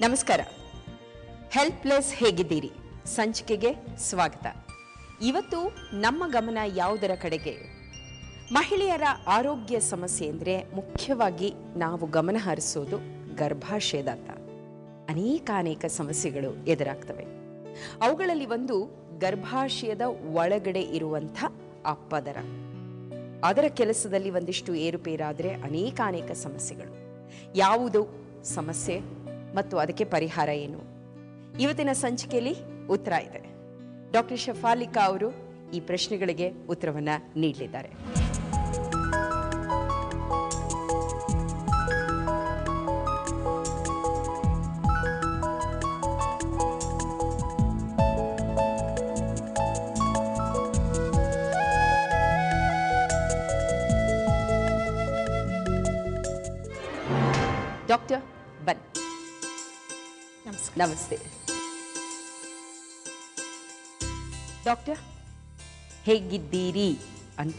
ನಮಸ್ಕಾರ ಹೆಲ್ಪ್ಲೆಸ್ ಹೇಗಿದ್ದೀರಿ ಸಂಚಿಕೆಗೆ ಸ್ವಾಗತ ಇವತ್ತು ನಮ್ಮ ಗಮನ ಯಾವುದರ ಕಡೆಗೆ ಮಹಿಳೆಯರ ಆರೋಗ್ಯ ಸಮಸ್ಯೆ ಅಂದರೆ ಮುಖ್ಯವಾಗಿ ನಾವು ಗಮನ ಹರಿಸೋದು ಗರ್ಭಾಶಯದತ್ತ ಅನೇಕ ಅನೇಕ ಸಮಸ್ಯೆಗಳು ಎದುರಾಗ್ತವೆ ಅವುಗಳಲ್ಲಿ ಒಂದು ಗರ್ಭಾಶಯದ ಒಳಗಡೆ ಇರುವಂಥ ಆ ಪದರ ಅದರ ಕೆಲಸದಲ್ಲಿ ಒಂದಿಷ್ಟು ಏರುಪೇರಾದರೆ ಅನೇಕ ಅನೇಕ ಸಮಸ್ಯೆಗಳು ಯಾವುದು ಸಮಸ್ಯೆ ಮತ್ತು ಅದಕ್ಕೆ ಪರಿಹಾರ ಏನು ಇವತ್ತಿನ ಸಂಚಿಕೆಯಲ್ಲಿ ಉತ್ತರ ಇದೆ ಡಾಕ್ಟರ್ ಶಫಾಲಿಕಾ ಅವರು ಈ ಪ್ರಶ್ನೆಗಳಿಗೆ ಉತ್ತರವನ್ನ ನೀಡಲಿದ್ದಾರೆ ಡಾಕ್ಟರ್ ಬನ್ ನಮಸ್ಕಾರ ನಮಸ್ತೆ ಡಾಕ್ಟರ್ ಹೇಗಿದ್ದೀರಿ ಅಂತ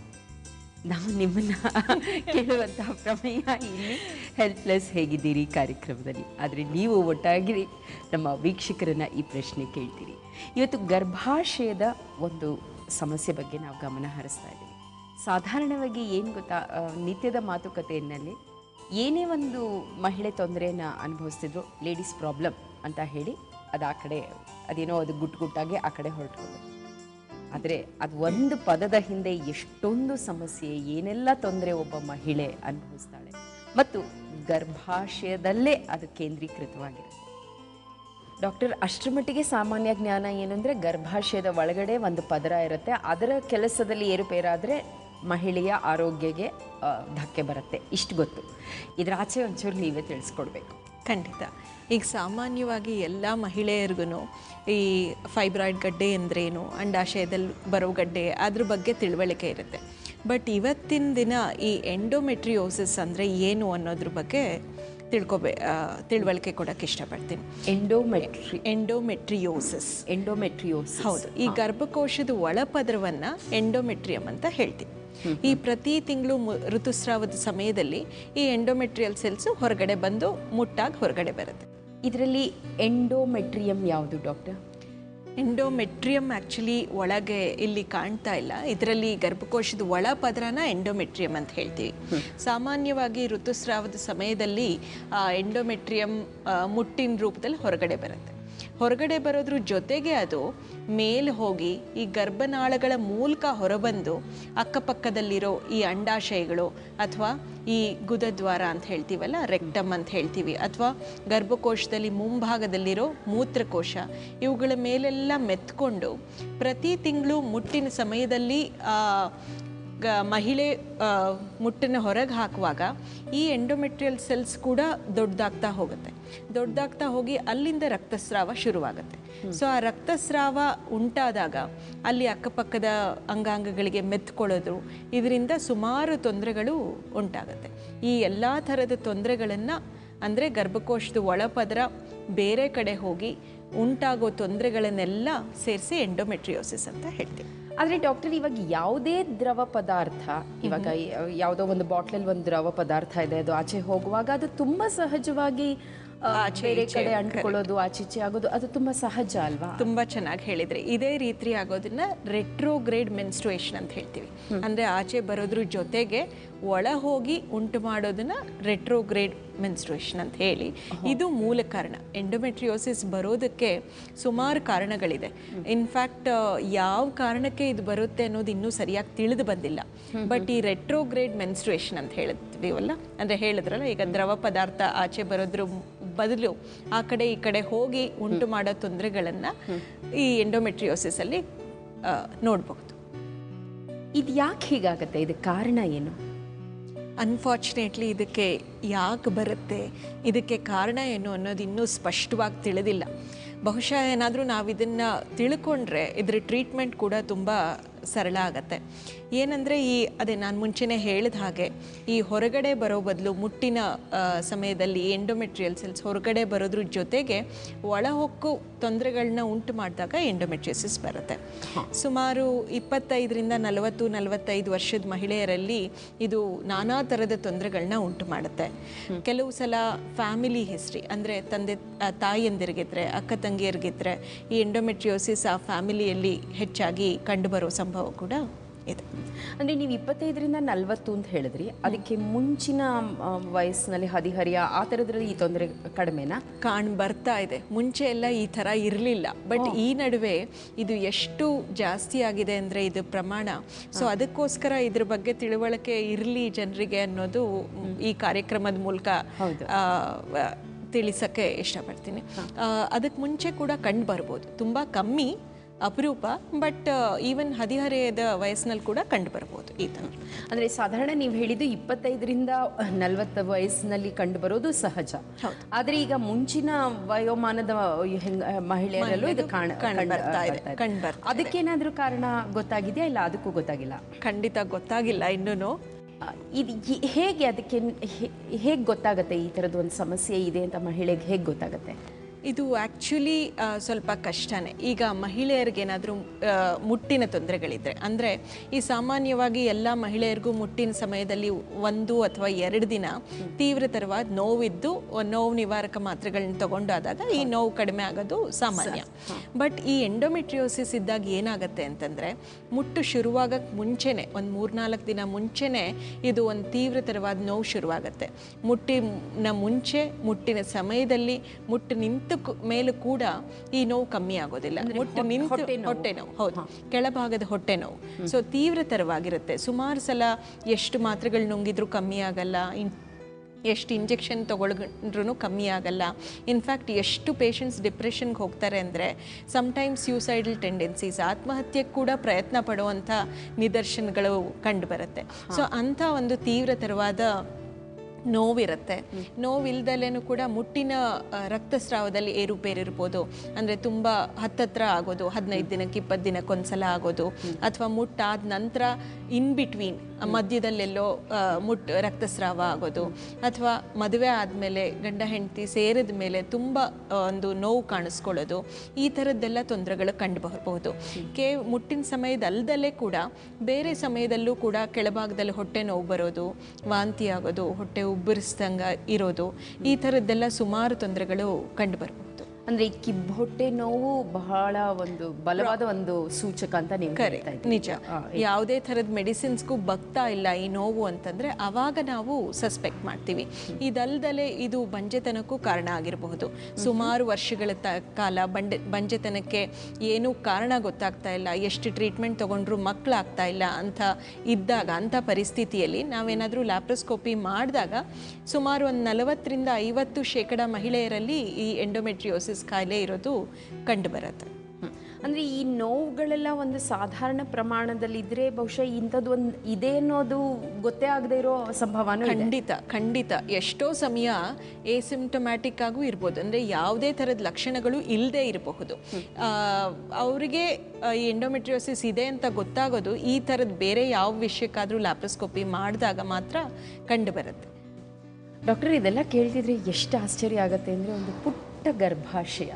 ನಾವು ನಿಮ್ಮನ್ನ ಕೇಳುವಂತಹ ಪ್ರಮೇಯ ಇಲ್ಲಿ ಹೆಲ್ಪ್ಲೆಸ್ ಹೇಗಿದ್ದೀರಿ ಕಾರ್ಯಕ್ರಮದಲ್ಲಿ ಆದರೆ ನೀವು ಒಟ್ಟಾಗಿ ನಮ್ಮ ವೀಕ್ಷಕರನ್ನ ಈ ಪ್ರಶ್ನೆ ಕೇಳ್ತೀರಿ ಇವತ್ತು ಗರ್ಭಾಶಯದ ಒಂದು ಸಮಸ್ಯೆ ಬಗ್ಗೆ ನಾವು ಗಮನ ಹರಿಸ್ತಾ ಇದ್ದೀವಿ ಸಾಧಾರಣವಾಗಿ ಏನು ಗೊತ್ತಾ ಆ, ನಿತ್ಯದ ಮಾತುಕತೆಯಲ್ಲಿ ಏನೇ ಒಂದು ಮಹಿಳೆ ತೊಂದರೆಯನ್ನು ಅನುಭವಿಸ್ತಿದ್ರು ಲೇಡೀಸ್ ಪ್ರಾಬ್ಲಮ್ ಅಂತ ಹೇಳಿ ಅದು ಆ ಕಡೆ ಅದೇನೋ ಅದು ಗುಟ್ಟು ಗುಟ್ಟಾಗಿ ಆ ಕಡೆ ಹೊರಟೋದು ಆದರೆ ಅದು ಒಂದು ಪದದ ಹಿಂದೆ ಎಷ್ಟೊಂದು ಸಮಸ್ಯೆ ಏನೆಲ್ಲ ತೊಂದರೆ ಒಬ್ಬ ಮಹಿಳೆ ಅನುಭವಿಸ್ತಾಳೆ ಮತ್ತು ಗರ್ಭಾಶಯದಲ್ಲೇ ಅದು ಕೇಂದ್ರೀಕೃತವಾಗಿರುತ್ತೆ ಡಾಕ್ಟರ್ ಅಷ್ಟರ ಮಟ್ಟಿಗೆ ಸಾಮಾನ್ಯ ಜ್ಞಾನ ಏನಂದರೆ ಗರ್ಭಾಶಯದ ಒಳಗಡೆ ಒಂದು ಪದರ ಇರುತ್ತೆ ಅದರ ಕೆಲಸದಲ್ಲಿ ಏರುಪೇರಾದರೆ ಮಹಿಳೆಯ ಆರೋಗ್ಯಗೆ ಆ, ಧಕ್ಕೆ ಬರುತ್ತೆ ಇಷ್ಟು ಗೊತ್ತು ಇದರ ಆಚೆ ಒಂಚೂರು ನೀವೇ ತಿಳಿಸ್ಕೊಡ್ಬೇಕು ಖಂಡಿತ ಈಗ ಸಾಮಾನ್ಯವಾಗಿ ಎಲ್ಲ ಮಹಿಳೆಯರಿಗೂ ಈ ಫೈಬ್ರಾಯ್ಡ್ ಗಡ್ಡೆ ಅಂದ್ರೇನು ಅಂಡಾಶಯದಲ್ಲಿ ಬರೋ ಗಡ್ಡೆ ಅದ್ರ ಬಗ್ಗೆ ತಿಳುವಳಿಕೆ ಇರುತ್ತೆ ಬಟ್ ಇವತ್ತಿನ ದಿನ ಈ ಎಂಡೋಮೆಟ್ರಿಯೋಸಿಸ್ ಅಂದರೆ ಏನು ಅನ್ನೋದ್ರ ಬಗ್ಗೆ ತಿಳ್ಕೊಬೇ ಆ, ತಿಳುವಳಿಕೆ ಕೊಡೋಕ್ಕೆ ಇಷ್ಟಪಡ್ತೀನಿ ಎಂಡೋಮೆಟ್ರಿ ಎಂಡೋಮೆಟ್ರಿಯೋಸಿಸ್ ಎಂಡೋಮೆಟ್ರಿಯೋಸ್ ಹೌದು ಈ ಗರ್ಭಕೋಶದ ಒಳಪದರವನ್ನ ಎಂಡೋಮೆಟ್ರಿಯಂ ಅಂತ ಹೇಳ್ತೀವಿ ಈ ಪ್ರತಿ ತಿಂಗಳು ಋತುಸ್ರಾವದ ಸಮಯದಲ್ಲಿ ಈ ಎಂಡೋಮೆಟ್ರಿಯಲ್ ಸೆಲ್ಸ್ ಹೊರಗಡೆ ಬಂದು ಮುಟ್ಟಾಗಿ ಹೊರಗಡೆ ಬರುತ್ತೆ ಇದರಲ್ಲಿ ಎಂಡೋಮೆಟ್ರಿಯಂ ಯಾವುದು ಡಾಕ್ಟರ್ ಎಂಡೋಮೆಟ್ರಿಯಂ ಆ್ಯಕ್ಚುಲಿ ಒಳಗೆ ಇಲ್ಲಿ ಕಾಣ್ತಾ ಇಲ್ಲ ಇದರಲ್ಲಿ ಗರ್ಭಕೋಶದ ಒಳ ಪದರನ ಎಂಡೋಮೆಟ್ರಿಯಂ ಅಂತ ಹೇಳ್ತೀವಿ ಸಾಮಾನ್ಯವಾಗಿ ಋತುಸ್ರಾವದ ಸಮಯದಲ್ಲಿ ಆ ಎಂಡೋಮೆಟ್ರಿಯಂ ಆ, ಮುಟ್ಟಿನ ರೂಪದಲ್ಲಿ ಹೊರಗಡೆ ಬರುತ್ತೆ ಹೊರಗಡೆ ಬರೋದ್ರ ಜೊತೆಗೆ ಅದು ಮೇಲೆ ಹೋಗಿ ಈ ಗರ್ಭನಾಳಗಳ ಮೂಲಕ ಹೊರಬಂದು ಅಕ್ಕಪಕ್ಕದಲ್ಲಿರೋ ಈ ಅಂಡಾಶಯಗಳು ಅಥವಾ ಈ ಗುದದ್ವಾರ ಅಂತ ಹೇಳ್ತೀವಲ್ಲ ರೆಕ್ಟಮ್ ಅಂತ ಹೇಳ್ತೀವಿ ಅಥವಾ ಗರ್ಭಕೋಶದಲ್ಲಿ ಮುಂಭಾಗದಲ್ಲಿರೋ ಮೂತ್ರಕೋಶ ಇವುಗಳ ಮೇಲೆಲ್ಲ ಮೆತ್ಕೊಂಡು ಪ್ರತಿ ತಿಂಗಳು ಮುಟ್ಟಿನ ಸಮಯದಲ್ಲಿ ಆ, ಗ ಮಹಿಳೆ ಆ, ಮುಟ್ಟನ್ನು ಹೊರಗೆ ಹಾಕುವಾಗ ಈ ಎಂಡೋಮೆಟ್ರಿಯಲ್ ಸೆಲ್ಸ್ ಕೂಡ ದೊಡ್ಡದಾಗ್ತಾ ಹೋಗುತ್ತೆ ದೊಡ್ಡದಾಗ್ತಾ ಹೋಗಿ ಅಲ್ಲಿಂದ ರಕ್ತಸ್ರಾವ ಶುರುವಾಗುತ್ತೆ ಸೊ ಆ ರಕ್ತಸ್ರಾವ ಉಂಟಾದಾಗ ಅಲ್ಲಿ ಅಕ್ಕಪಕ್ಕದ ಅಂಗಾಂಗಗಳಿಗೆ ಮೆತ್ಕೊಳ್ಳೋದು ಇದರಿಂದ ಸುಮಾರು ತೊಂದರೆಗಳು ಉಂಟಾಗುತ್ತೆ ಈ ಎಲ್ಲ ಥರದ ತೊಂದರೆಗಳನ್ನು ಅಂದರೆ ಗರ್ಭಕೋಶದ ಒಳಪದರ ಬೇರೆ ಕಡೆ ಹೋಗಿ ಉಂಟಾಗೋ ತೊಂದರೆಗಳನ್ನೆಲ್ಲ ಸೇರಿಸಿ ಎಂಡೋಮೆಟ್ರಿಯೋಸಿಸ್ ಅಂತ ಹೇಳ್ತೀವಿ ಆದರೆ ಡಾಕ್ಟರ್ ಇವಾಗ ಯಾವುದೇ ದ್ರವ ಪದಾರ್ಥ ಇವಾಗ ಯ- ಯಾವುದೋ ಒಂದು ಬಾಟ್ಲಲ್ಲಿ ಒಂದು ದ್ರವ ಪದಾರ್ಥ ಇದೆ ಅದು ಆಚೆ ಹೋಗುವಾಗ ಅದು ತುಂಬಾ ಸಹಜವಾಗಿ ಆ, ಆಚೆ ಬೇರೆ ಈಚೆ ಕಡೆ ಅಂಟ್ಕೊಳ್ಳೋದು ಆಚೆ ಈಚೆ ಆಗೋದು ಅದು ತುಂಬಾ ಸಹಜ ಅಲ್ವಾ ತುಂಬಾ ಚೆನ್ನಾಗಿ ಹೇಳಿದ್ರೆ ಇದೇ ರೀತಿ ಆಗೋದನ್ನ ರೆಟ್ರೋಗ್ರೇಡ್ ಮೆನ್ಸ್ಟ್ರುಯೇಷನ್ ಅಂತ ಹೇಳ್ತೀವಿ ಅಂದ್ರೆ ಆಚೆ ಬರೋದ್ರ ಜೊತೆಗೆ ಒಳ ಹೋಗಿ ಉಂಟು ಮಾಡೋದನ್ನ ರೆಟ್ರೋಗ್ರೇಡ್ ಮೆನ್ಸ್ಟ್ರುಯೇಷನ್ ಅಂತ ಹೇಳಿ ಇದು ಮೂಲ ಕಾರಣ ಎಂಡೋಮೆಟ್ರಿಯೋಸಿಸ್ ಬರೋದಕ್ಕೆ ಸುಮಾರು ಕಾರಣಗಳಿದೆ ಇನ್ಫ್ಯಾಕ್ಟ್ ಯಾವ ಕಾರಣಕ್ಕೆ ಇದು ಬರುತ್ತೆ ಅನ್ನೋದು ಇನ್ನೂ ಸರಿಯಾಗಿ ತಿಳಿದು ಬಂದಿಲ್ಲ ಬಟ್ ಈ ರೆಟ್ರೋಗ್ರೇಡ್ ಮೆನ್ಸ್ಟ್ರುಯೇಷನ್ ಅಂತ ಹೇಳ್ತೀವಲ್ಲ ಅಂದ್ರೆ ಹೇಳಿದ್ರಲ್ಲ ಈಗ ದ್ರವ ಪದಾರ್ಥ ಆಚೆ ಬರೋದ್ರ ಬದಲು ಆ ಕಡೆ ಈ ಕಡೆ ಹೋಗಿ ಉಂಟು ಮಾಡೋ ತೊಂದರೆಗಳನ್ನು ಈ ಎಂಡೋಮೆಟ್ರಿಯೋಸಿಸ್ ಅಲ್ಲಿ ಆ, ನೋಡ್ಬಹುದು ಇದು ಯಾಕೆ ಹೀಗಾಗತ್ತೆ ಇದಕ್ಕೆ ಕಾರಣ ಏನು ಅನ್ಫಾರ್ಚುನೇಟ್ಲಿ ಇದಕ್ಕೆ ಯಾಕೆ ಬರುತ್ತೆ ಇದಕ್ಕೆ ಕಾರಣ ಏನು ಅನ್ನೋದು ಇನ್ನೂ ಸ್ಪಷ್ಟವಾಗಿ ತಿಳಿದಿಲ್ಲ ಬಹುಶಃ ಏನಾದರೂ ನಾವು ಇದನ್ನು ತಿಳ್ಕೊಂಡ್ರೆ ಇದ್ರ ಟ್ರೀಟ್ಮೆಂಟ್ ಕೂಡ ತುಂಬ ಸರಳ ಆಗತ್ತೆ ಏನಂದರೆ ಈ ಅದೇ ನಾನು ಮುಂಚೆನೇ ಹೇಳಿದ ಹಾಗೆ ಈ ಹೊರಗಡೆ ಬರೋ ಬದಲು ಮುಟ್ಟಿನ ಆ, ಸಮಯದಲ್ಲಿ ಎಂಡೋಮೆಟ್ರಿಯಲ್ ಸೆಲ್ಸ್ ಹೊರಗಡೆ ಬರೋದ್ರ ಜೊತೆಗೆ ಒಳಹೊಕ್ಕು ತೊಂದರೆಗಳನ್ನ ಉಂಟು ಮಾಡಿದಾಗ ಎಂಡೋಮೆಟ್ರಿಯೋಸಿಸ್ ಬರುತ್ತೆ ಸುಮಾರು ಇಪ್ಪತ್ತೈದರಿಂದ ನಲವತ್ತು ನಲವತ್ತೈದು ವರ್ಷದ ಮಹಿಳೆಯರಲ್ಲಿ ಇದು ನಾನಾ ಥರದ ತೊಂದರೆಗಳನ್ನ ಉಂಟು ಮಾಡುತ್ತೆ ಕೆಲವು ಸಲ ಫ್ಯಾಮಿಲಿ ಹಿಸ್ಟ್ರಿ ಅಂದರೆ ತಂದೆ ಆ, ತಾಯಿಯಂದಿರಿಗಿದ್ರೆ ಅಕ್ಕ ತಂಗಿಯರಿಗಿದ್ರೆ ಈ ಎಂಡೋಮೆಟ್ರಿಯೋಸಿಸ್ ಆ ಫ್ಯಾಮಿಲಿಯಲ್ಲಿ ಹೆಚ್ಚಾಗಿ ಕಂಡುಬರೋ ಸಂಭವ ಕೂಡ ಇದೆ ಅಂದ್ರೆ ನೀವು ಇಪ್ಪತ್ತೈದರಿಂದ ನಲ್ವತ್ತು ಅಂತ ಹೇಳಿದ್ರಿ ಅದಕ್ಕೆ ಮುಂಚಿನ ಆ, ವಯಸ್ಸಿನಲ್ಲಿ ಹದಿಹರಿಯ ಆ ಥರದ್ರಲ್ಲಿ ಈ ತೊಂದರೆ ಕಡಿಮೆನಾ ಕಾಣ್ ಬರ್ತಾ ಇದೆ ಮುಂಚೆ ಎಲ್ಲ ಈ ಥರ ಇರಲಿಲ್ಲ ಬಟ್ ಈ ನಡುವೆ ಇದು ಎಷ್ಟು ಜಾಸ್ತಿ ಆಗಿದೆ ಅಂದರೆ ಇದು ಪ್ರಮಾಣ ಸೊ ಅದಕ್ಕೋಸ್ಕರ ಇದ್ರ ಬಗ್ಗೆ ತಿಳುವಳಿಕೆ ಇರಲಿ ಜನರಿಗೆ ಅನ್ನೋದು ಈ ಕಾರ್ಯಕ್ರಮದ ಮೂಲಕ ಆ, ವ- ತಿಳಿಸಕ್ಕೆ ಇಷ್ಟಪಡ್ತೀನಿ ಅದಕ್ಕೆ ಮುಂಚೆ ಕೂಡ ಕಂಡು ಬರ್ಬೋದು ತುಂಬ ಕಮ್ಮಿ ಅಪರೂಪ ಬಟ್ ಈವನ್ ಹದಿಹರೆಯದ ವಯಸ್ಸಿನಲ್ಲಿ ಕೂಡ ಕಂಡು ಬರ್ಬೋದು ಈ ಥರ ಅಂದ್ರೆ ಸಾಧಾರಣ ನೀವು ಹೇಳಿದ್ದು ಇಪ್ಪತ್ತೈದರಿಂದ ನಲವತ್ತು ವಯಸ್ಸಿನಲ್ಲಿ ಕಂಡು ಬರೋದು ಸಹಜ ಆದ್ರೆ ಈಗ ಮುಂಚಿನ ವಯೋಮಾನದ ಹೆಂಗ ಮಹಿಳೆಯರಲ್ಲೂ ಇದು ಕಾಣ ಕಂಡು ಕಂಡು ಬರ್ತಾ ಇದೆ, ಬರ್ತಾ ಇದೆ. ಕಂಡು ಬರ್ತಾ ಅದಕ್ಕೇನಾದ್ರೂ ಕಾರಣ ಗೊತ್ತಾಗಿದೆಯಾ ಇಲ್ಲ ಅದಕ್ಕೂ ಗೊತ್ತಾಗಿಲ್ಲ ಖಂಡಿತ ಗೊತ್ತಾಗಿಲ್ಲ ಇನ್ನೂ ಆ, ಇದು ಈ- ಹೇಗೆ ಅದಕ್ಕೆ ಹೇಗೆ ಗೊತ್ತಾಗುತ್ತೆ ಈ ಥರದ್ದು ಒಂದು ಸಮಸ್ಯೆ ಇದೆ ಅಂತ ಮಹಿಳೆಗೆ ಹೇಗೆ ಗೊತ್ತಾಗುತ್ತೆ ಇದು ಆ್ಯಕ್ಚುಲಿ ಸ್ವಲ್ಪ ಕಷ್ಟನೇ ಈಗ ಮಹಿಳೆಯರಿಗೇನಾದರೂ ಮುಟ್ಟಿನ ತೊಂದರೆಗಳಿದ್ರೆ ಅಂದರೆ ಈ ಸಾಮಾನ್ಯವಾಗಿ ಎಲ್ಲ ಮಹಿಳೆಯರಿಗೂ ಮುಟ್ಟಿನ ಸಮಯದಲ್ಲಿ ಒಂದು ಅಥವಾ ಎರಡು ದಿನ ತೀವ್ರತರವಾದ ನೋವಿದ್ದು ನೋವು ನಿವಾರಕ ಮಾತ್ರೆಗಳನ್ನ ತಗೊಂಡಾದಾಗ ಈ ನೋವು ಕಡಿಮೆ ಆಗೋದು ಸಾಮಾನ್ಯ ಬಟ್ ಈ ಎಂಡೋಮೆಟ್ರಿಯೋಸಿಸ್ ಇದ್ದಾಗ ಏನಾಗುತ್ತೆ ಅಂತಂದರೆ ಮುಟ್ಟು ಶುರುವಾಗಕ್ಕೆ ಮುಂಚೆನೆ ಒಂದು ಮೂರ್ನಾಲ್ಕು ದಿನ ಮುಂಚೆನೆ ಇದು ಒಂದು ತೀವ್ರತರವಾದ ನೋವು ಶುರುವಾಗುತ್ತೆ ಮುಟ್ಟಿನ ಮುಂಚೆ ಮುಟ್ಟಿನ ಸಮಯದಲ್ಲಿ ಮುಟ್ಟು ನಿಂತ ಕು- ಮೇಲೂ ಕೂಡ ಈ ನೋವು ಕಮ್ಮಿ ಆಗೋದಿಲ್ಲ ಮುಟ್ಟು ನಿಂತು ಹೊಟ್ಟೆ ನೋವು ಹೌದು ಕೆಳಭಾಗದ ಹೊಟ್ಟೆ ನೋವು ಸೊ ತೀವ್ರತರವಾಗಿರುತ್ತೆ ಸುಮಾರು ಸಲ ಎಷ್ಟು ಮಾತ್ರೆಗಳು ನುಂಗಿದ್ರು ಕಮ್ಮಿ ಆಗಲ್ಲ ಇನ್ ಎಷ್ಟು ಇಂಜೆಕ್ಷನ್ ತೊಗೊಳ್ಕೊಂಡ್ರೂ ಕಮ್ಮಿ ಆಗಲ್ಲ ಇನ್ಫ್ಯಾಕ್ಟ್ ಎಷ್ಟು ಪೇಷಂಟ್ಸ್ ಡಿಪ್ರೆಷನ್ಗೆ ಹೋಗ್ತಾರೆ ಅಂದರೆ ಸಮ್ಟೈಮ್ಸ್ ಸೂಸೈಡಲ್ ಟೆಂಡೆನ್ಸೀಸ್ ಆತ್ಮಹತ್ಯೆಗೆ ಕೂಡ ಪ್ರಯತ್ನ ಪಡುವಂಥ ನಿದರ್ಶನಗಳು ಕಂಡು ಬರುತ್ತೆ ಸೊ ಅಂಥ ಒಂದು ತೀವ್ರತರವಾದ ನೋವಿರುತ್ತೆ ನೋವಿಲ್ದಲೇನು ಕೂಡ ಮುಟ್ಟಿನ ಆ, ರಕ್ತಸ್ರಾವದಲ್ಲಿ ಏರುಪೇರಿರ್ಬೋದು ಅಂದರೆ ತುಂಬ ಹತ್ತತ್ರ ಆಗೋದು ಹದಿನೈದು ದಿನಕ್ಕೆ ಇಪ್ಪತ್ತು ದಿನಕ್ಕೆ ಒಂದ್ಸಲ ಆಗೋದು ಅಥವಾ ಮುಟ್ಟಾದ ನಂತರ ಇನ್ ಬಿಟ್ವೀನ್ ಮಧ್ಯದಲ್ಲೆಲ್ಲೋ ಆ, ಮುಟ್ ರಕ್ತಸ್ರಾವ ಆಗೋದು ಅಥವಾ ಮದುವೆ ಆದಮೇಲೆ ಗಂಡ ಹೆಂಡತಿ ಸೇರಿದ ಮೇಲೆ ತುಂಬ ಆ, ಒಂದು ನೋವು ಕಾಣಿಸ್ಕೊಳ್ಳೋದು ಈ ಥರದ್ದೆಲ್ಲ ತೊಂದರೆಗಳು ಕಂಡು ಬರಬಹುದು ಕೇ ಮುಟ್ಟಿನ ಸಮಯದಲ್ದಲ್ಲೇ ಕೂಡ ಬೇರೆ ಸಮಯದಲ್ಲೂ ಕೂಡ ಕೆಳಭಾಗದಲ್ಲಿ ಹೊಟ್ಟೆ ನೋವು ಬರೋದು ವಾಂತಿ ಆಗೋದು ಹೊಟ್ಟೆ ಉಬ್ಬರಿಸ್ದಂಗೆ ಇರೋದು ಈ ಥರದ್ದೆಲ್ಲ ಸುಮಾರು ತೊಂದರೆಗಳು ಕಂಡು ಬರಬಹುದು ಅಂದ್ರೆ ಈ ಕಿಬ್ಬು ಹೊಟ್ಟೆ ನೋವು ಬಹಳ ಒಂದು ಬಲವಾದ ಒಂದು ಸೂಚಕ ಅಂತ ನೀವು ಹೇಳ್ತಾ ಇದ್ದೀರಿ. ನಿಜ ಯಾವುದೇ ಥರದ ಮೆಡಿಸಿನ್ಸ್ಗೂ ಬಗ್ತಾ ಇಲ್ಲ ಈ ನೋವು ಅಂತಂದ್ರೆ ಅವಾಗ ನಾವು ಸಸ್ಪೆಕ್ಟ್ ಮಾಡ್ತೀವಿ ಇದಲ್ದಲೆ ಇದು ಬಂಜೆತನಕ್ಕೂ ಕಾರಣ ಆಗಿರಬಹುದು ಸುಮಾರು ವರ್ಷಗಳ ತ ಕಾಲ ಬಂಡೆ ಬಂಜೆತನಕ್ಕೆ ಏನೂ ಕಾರಣ ಗೊತ್ತಾಗ್ತಾ ಇಲ್ಲ ಎಷ್ಟು ಟ್ರೀಟ್ಮೆಂಟ್ ತಗೊಂಡ್ರು ಮಕ್ಕಳಾಗ್ತಾ ಇಲ್ಲ ಅಂತ ಇದ್ದಾಗ ಅಂಥ ಪರಿಸ್ಥಿತಿಯಲ್ಲಿ ನಾವೇನಾದರೂ ಲ್ಯಾಪ್ರೋಸ್ಕೋಪಿ ಮಾಡಿದಾಗ ಸುಮಾರು ಒಂದು ನಲವತ್ತರಿಂದ ಐವತ್ತು ಶೇಕಡ ಮಹಿಳೆಯರಲ್ಲಿ ಈ ಎಂಡೋಮೆಟ್ರಿಯೋಸಿಸ್ ಕಾಯಿಲೆ ಇರೋದು ಕಂಡು ಬರುತ್ತೆ ಹ್ಮ್. ಅಂದ್ರೆ ಈ ನೋವುಗಳೆಲ್ಲ ಒಂದು ಸಾಧಾರಣ ಪ್ರಮಾಣದಲ್ಲಿ ಇದ್ರೆ ಬಹುಶಃ ಇಂಥದ್ದು ಒಂದು ಇದೆ ಅನ್ನೋದು ಗೊತ್ತೇ ಆಗದೆ ಇರೋ ಸಂಭವನೂ ಇದೆ ಖಂಡಿತ ಖಂಡಿತ ಎಷ್ಟೋ ಸಮಯ ಎಸಿಂಪ್ಟಮ್ಯಾಟಿಕ್ ಆಗೂ ಇರ್ಬೋದು ಅಂದರೆ ಯಾವುದೇ ಥರದ ಲಕ್ಷಣಗಳು ಇಲ್ಲದೆ ಇರಬಹುದು ಅವರಿಗೆ ಈ ಎಂಡೋಮೆಟ್ರಿಯೋಸಿಸ್ ಇದೆ ಅಂತ ಗೊತ್ತಾಗೋದು ಈ ಥರದ ಬೇರೆ ಯಾವ ವಿಷಯಕ್ಕಾದರೂ ಲ್ಯಾಪ್ರೋಸ್ಕೋಪಿ ಮಾಡಿದಾಗ ಮಾತ್ರ ಕಂಡು ಬರುತ್ತೆ ಡಾಕ್ಟರ್ ಇದೆಲ್ಲ ಕೇಳ್ತಿದ್ರೆ ಎಷ್ಟು ಆಶ್ಚರ್ಯ ಆಗತ್ತೆ ಅಂದರೆ ಒಂದು ಪುಟ್ಟ ಗರ್ಭಾಶಯ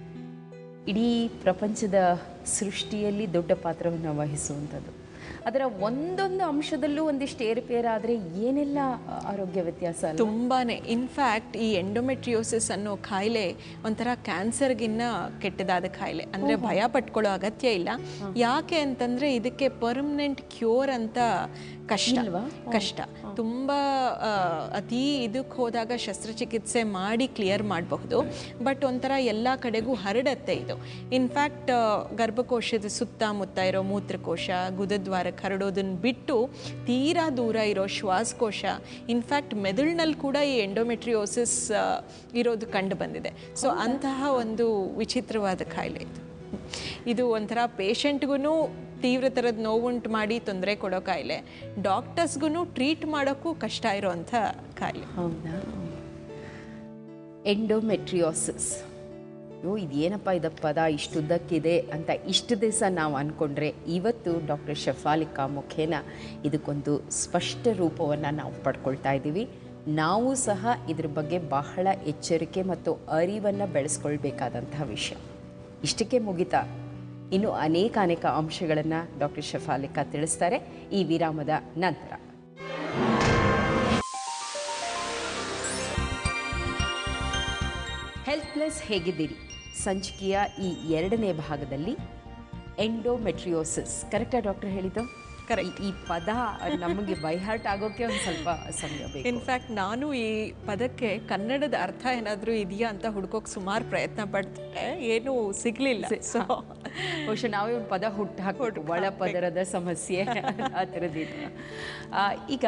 ಇಡೀ ಪ್ರಪಂಚದ ಸೃಷ್ಟಿಯಲ್ಲಿ ದೊಡ್ಡ ಪಾತ್ರವನ್ನು ವಹಿಸುವಂಥದ್ದು ಅದರ ಒಂದೊಂದು ಅಂಶದಲ್ಲೂ ಒಂದಿಷ್ಟು ಏರುಪೇರಾದರೆ ಏನೆಲ್ಲ ಆರೋಗ್ಯ ವ್ಯತ್ಯಾಸ ಅಲ್ಲ ತುಂಬಾನೇ ಇನ್ಫ್ಯಾಕ್ಟ್ ಈ ಎಂಡೋಮೆಟ್ರಿಯೋಸಿಸ್ ಅನ್ನೋ ಕಾಯಿಲೆ ಒಂಥರ ಕ್ಯಾನ್ಸರ್ಗಿನ್ನ ಕೆಟ್ಟದಾದ ಕಾಯಿಲೆ ಅಂದರೆ ಭಯ ಪಟ್ಕೊಳ್ಳೋ ಅಗತ್ಯ ಇಲ್ಲ ಯಾಕೆ ಅಂತಂದ್ರೆ ಇದಕ್ಕೆ ಪರ್ಮನೆಂಟ್ ಕ್ಯೂರ್ ಅಂತ ಕಷ್ಟ ಕಷ್ಟ ತುಂಬ ಆ, ಅತಿ ಇದಕ್ಕೆ ಹೋದಾಗ ಶಸ್ತ್ರಚಿಕಿತ್ಸೆ ಮಾಡಿ ಕ್ಲಿಯರ್ ಮಾಡಬಹುದು ಬಟ್ ಒಂಥರ ಎಲ್ಲ ಕಡೆಗೂ ಹರಡತ್ತೆ ಇದು ಇನ್ಫ್ಯಾಕ್ಟ್ ಗರ್ಭಕೋಶದ ಸುತ್ತಮುತ್ತ ಇರೋ ಮೂತ್ರಕೋಶ ಗುದದ್ವಾರಕ್ಕೆ ಹರಡೋದನ್ನ ಬಿಟ್ಟು ತೀರಾ ದೂರ ಇರೋ ಶ್ವಾಸಕೋಶ ಇನ್ಫ್ಯಾಕ್ಟ್ ಮೆದುಳಿನಲ್ಲಿ ಕೂಡ ಈ ಎಂಡೋಮೆಟ್ರಿಯೋಸಿಸ್ ಇರೋದು ಕಂಡು ಬಂದಿದೆ ಸೊ ಅಂತಹ ಒಂದು ವಿಚಿತ್ರವಾದ ಕಾಯಿಲೆ ಇದು ಇದು ಒಂಥರ ಪೇಷಂಟ್ಗೂ ತೀವ್ರ ಥರದ ನೋವುಂಟು ಮಾಡಿ ತೊಂದರೆ ಕೊಡೋ ಕಾಯಿಲೆ ಡಾಕ್ಟರ್ಸ್ಗೂ ಟ್ರೀಟ್ ಮಾಡೋಕ್ಕೂ ಕಷ್ಟ ಇರೋವಂಥ ಕಾಯಿಲೆ ಹೌದಾ ಎಂಡೋಮೆಟ್ರಿಯೋಸಿಸ್ ಅಯ್ಯೋ ಇದೇನಪ್ಪ ಇದ ಪದ ಇಷ್ಟುದ್ದಕ್ಕಿದೆ ಅಂತ ಇಷ್ಟು ದಿವಸ ನಾವು ಅಂದ್ಕೊಂಡ್ರೆ ಇವತ್ತು ಡಾಕ್ಟರ್ ಶಫಾಲಿಕಾ ಮುಖೇನ ಇದಕ್ಕೊಂದು ಸ್ಪಷ್ಟ ರೂಪವನ್ನು ನಾವು ಪಡ್ಕೊಳ್ತಾ ಇದ್ದೀವಿ ನಾವು ಸಹ ಇದ್ರ ಬಗ್ಗೆ ಬಹಳ ಎಚ್ಚರಿಕೆ ಮತ್ತು ಅರಿವನ್ನು ಬೆಳೆಸ್ಕೊಳ್ಬೇಕಾದಂತಹ ವಿಷಯ ಇಷ್ಟಕ್ಕೆ ಮುಗಿತಾ ಇನ್ನು ಅನೇಕ ಅನೇಕ ಅಂಶಗಳನ್ನು ಡಾಕ್ಟರ್ ಶಫಾಲಿಕಾ ತಿಳಿಸ್ತಾರೆ ಈ ವಿರಾಮದ ನಂತರ ಹೆಲ್ತ್ ಪ್ಲಸ್ ಹೇಗಿದ್ದೀರಿ ಸಂಚಿಕೆಯ ಈ ಎರಡನೇ ಭಾಗದಲ್ಲಿ ಎಂಡೋಮೆಟ್ರಿಯೋಸಿಸ್ ಕರೆಕ್ಟಾ ಡಾಕ್ಟರ್ ಹೇಳಿದ್ದು Correct. ಈ- ಈ ಪದ ನಮಗೆ ಬೈಹಾರ್ಟ್ ಆಗೋಕೆ ಒಂದು ಸ್ವಲ್ಪ ಸಮಯ ಬೇಕು ಇನ್ಫ್ಯಾಕ್ಟ್ ನಾನು ಈ ಪದಕ್ಕೆ ಕನ್ನಡದ ಅರ್ಥ ಏನಾದರೂ ಇದೆಯಾ ಅಂತ ಹುಡ್ಕೋಕೆ ಸುಮಾರು ಪ್ರಯತ್ನ ಪಡ್ತೆ ಏನೂ ಸಿಗಲಿಲ್ಲ ಸೊ ಬಹುಶಃ ನಾವೇ ಒಂದು ಪದ ಹುಟ್ಟು ಹಾಕ್ಬಿಟ್ಟು ಒಳ ಪದರದ ಸಮಸ್ಯೆ ಆ ಥರದ್ದಿತ್ತು ಆ, ಈಗ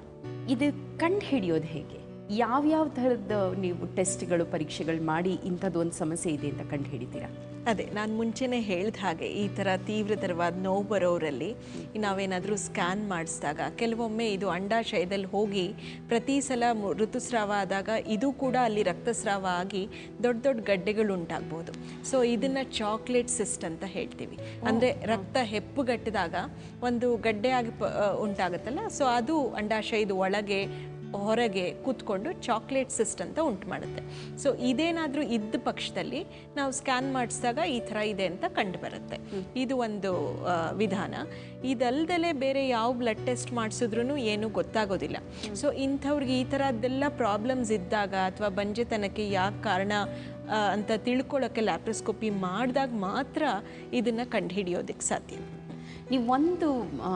ಇದು ಕಂಡು ಹಿಡಿಯೋದು ಹೇಗೆ ಯಾವ್ಯಾವ ಥರದ್ದು ನೀವು ಟೆಸ್ಟ್ಗಳು ಪರೀಕ್ಷೆಗಳು ಮಾಡಿ ಇಂಥದ್ದು ಒಂದು ಸಮಸ್ಯೆ ಇದೆ ಅಂತ ಕಂಡು ಹಿಡಿತೀರಾ ಅದೇ ನಾನು ಮುಂಚೆನೇ ಹೇಳಿದ ಹಾಗೆ ಈ ಥರ ತೀವ್ರತರವಾದ ನೋವು ಬರೋರಲ್ಲಿ ನಾವೇನಾದರೂ ಸ್ಕ್ಯಾನ್ ಮಾಡಿಸಿದಾಗ ಕೆಲವೊಮ್ಮೆ ಇದು ಅಂಡಾಶಯದಲ್ಲಿ ಹೋಗಿ ಪ್ರತಿ ಸಲ ಮು- ಋತುಸ್ರಾವ ಆದಾಗ ಇದು ಕೂಡ ಅಲ್ಲಿ ರಕ್ತಸ್ರಾವ ಆಗಿ ದೊಡ್ಡ ದೊಡ್ಡ ಗಡ್ಡೆಗಳು ಉಂಟಾಗ್ಬೋದು ಸೊ ಇದನ್ನು ಚಾಕ್ಲೇಟ್ ಸಿಸ್ಟ್ ಅಂತ ಹೇಳ್ತೀವಿ ಅಂದರೆ ರಕ್ತ ಹೆಪ್ಪುಗಟ್ಟಿದಾಗ ಒಂದು ಗಡ್ಡೆ ಆಗಿ ಪ ಆ, ಉಂಟಾಗುತ್ತಲ್ಲ ಸೊ ಅದು ಅಂಡಾಶಯದ ಒಳಗೆ ಹೊರಗೆ ಕೂತ್ಕೊಂಡು ಚಾಕ್ಲೇಟ್ ಸಿಸ್ಟ್ ಅಂತ ಉಂಟು ಮಾಡುತ್ತೆ ಸೊ ಇದೇನಾದರೂ ಇದ್ದ ಪಕ್ಷದಲ್ಲಿ ನಾವು ಸ್ಕ್ಯಾನ್ ಮಾಡಿಸಿದಾಗ ಈ ಥರ ಇದೆ ಅಂತ ಕಂಡು ಬರುತ್ತೆ ಇದು ಒಂದು ಆ, ವಿಧಾನ ಇದಲ್ದಲೆ ಬೇರೆ ಯಾವ ಬ್ಲಡ್ ಟೆಸ್ಟ್ ಮಾಡಿಸಿದ್ರೂ ಏನೂ ಗೊತ್ತಾಗೋದಿಲ್ಲ ಸೊ ಇಂಥವ್ರಿಗೆ ಈ ಥರದ್ದೆಲ್ಲ ಪ್ರಾಬ್ಲಮ್ಸ್ ಇದ್ದಾಗ ಅಥವಾ ಬಂಜೆತನಕ್ಕೆ ಯಾಕೆ ಕಾರಣ ಆ, ಅಂತ ತಿಳ್ಕೊಳ್ಳೋಕ್ಕೆ ಲ್ಯಾಪ್ರೋಸ್ಕೋಪಿ ಮಾಡಿದಾಗ ಮಾತ್ರ ಇದನ್ನು ಕಂಡುಹಿಡಿಯೋದಕ್ಕೆ ಸಾಧ್ಯ ನೀವು ಒಂದು